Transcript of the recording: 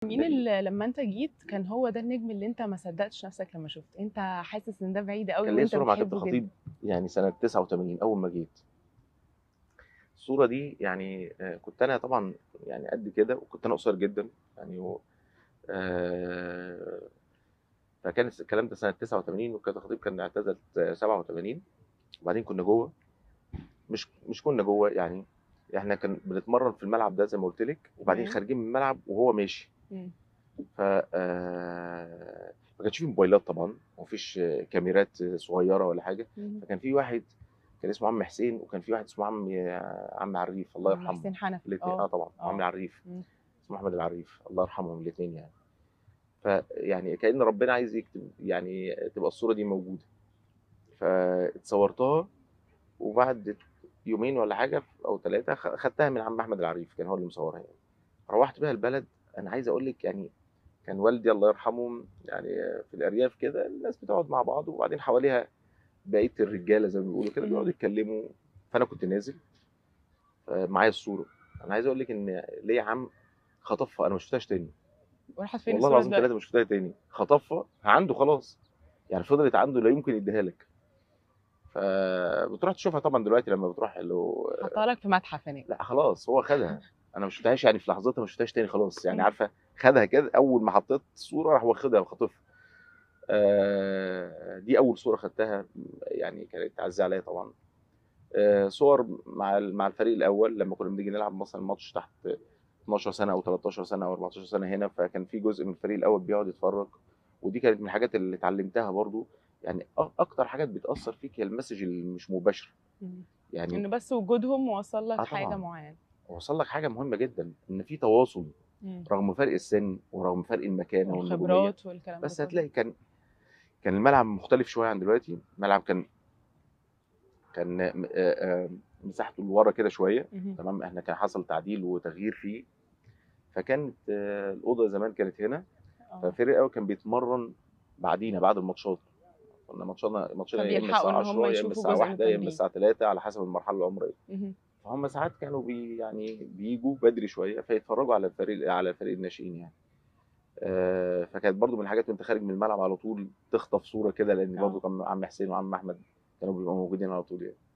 مين اللي لما انت جيت كان هو ده النجم اللي انت ما صدقتش نفسك لما شفت انت حاسس ان ده بعيد قوي كان ليا وانت صوره مع كابتن بتحبه خطيب جدا يعني سنه 89 اول ما جيت الصوره دي يعني آه، كنت انا طبعا يعني قد كده وكنت انا قصير جدا يعني و... آه، فكان الكلام ده سنه 89 وكابتن خطيب كان اعتزل 87 وبعدين كنا جوه مش مش كنا جوه يعني احنا كان بنتمرن في الملعب ده زي ما قلت لك وبعدين مم. خارجين من الملعب وهو ماشي مم. ف آه، ما كانش فيه موبايلات طبعا ومفيش آه، كاميرات آه، صغيره ولا حاجه مم. فكان في واحد كان اسمه عم حسين وكان في واحد اسمه عم عم عريف الله عم يرحمه حسين حنفي الاثنين اه اه طبعا آه. عم العريف مم. اسمه احمد العريف الله يرحمهم الاثنين يعني فيعني كان ربنا عايز يكتب يعني تبقى الصوره دي موجوده فاتصورتها وبعد يومين ولا حاجه او ثلاثه خدتها من عم احمد العريف كان هو اللي مصورها يعني روحت بيها البلد انا عايز اقول لك يعني كان والدي الله يرحمه يعني في الارياف كده الناس بتقعد مع بعض وبعدين حواليها بقيه الرجاله زي ما بيقولوا كده مم. بيقعدوا يتكلموا فانا كنت نازل آه، معايا الصوره انا عايز اقول لك ان ليا عم خطفها انا ما شفتهاش تاني وراحت فين والله الصورة العظيم دلوقتي؟ ثلاثه ما شفتها تاني خطفها عنده خلاص يعني فضلت عنده لا يمكن يديها لك فبتروح تشوفها طبعا دلوقتي لما بتروح له حطها لك في متحف هناك لا خلاص هو خدها انا ما شفتهاش يعني في لحظتها ما شفتهاش تاني خلاص يعني مم. عارفه خدها كده اول ما حطيت الصوره راح واخدها وخاطفها آه، دي اول صوره خدتها يعني كانت تعزي عليا طبعا آه، صور مع ال- مع الفريق الاول لما كنا بنيجي نلعب مثلا ماتش تحت 12 سنه او 13 سنه او 14 سنه هنا فكان في جزء من الفريق الاول بيقعد يتفرج ودي كانت من الحاجات اللي اتعلمتها برضو يعني أ- اكتر حاجات بتاثر فيك هي المسج اللي مش مباشر مم. يعني ان بس وجودهم وصل لك آه حاجه طبعاً. معينه وصل لك حاجه مهمه جدا ان في تواصل مم. رغم فرق السن ورغم فرق المكانه والنجوميه والخبرات والكلام ده بس كله. هتلاقي كان كان الملعب مختلف شويه عن دلوقتي الملعب كان كان آه، آه، مساحته لورا كده شويه مهم. تمام احنا كان حصل تعديل وتغيير فيه فكانت آه، الاوضه زمان كانت هنا آه. فالفريق الاول كان بيتمرن بعدينا بعد الماتشات كنا ماتشاتنا ماتشنا يا اما فبيلحقوا الساعه إن هم 10 يا يشوفوا اما الساعه جزء من 1 يا اما التمرين. الساعه 3 على حسب المرحله العمريه مهم. فهم ساعات كانوا بي يعني بيجوا بدري شويه فيتفرجوا على الفريق على فريق الناشئين يعني آه، فكانت برضو من الحاجات وانت خارج من الملعب على طول تخطف صوره كده لان آه. برضو كان عم حسين وعم احمد كانوا بيبقوا موجودين على طول يعني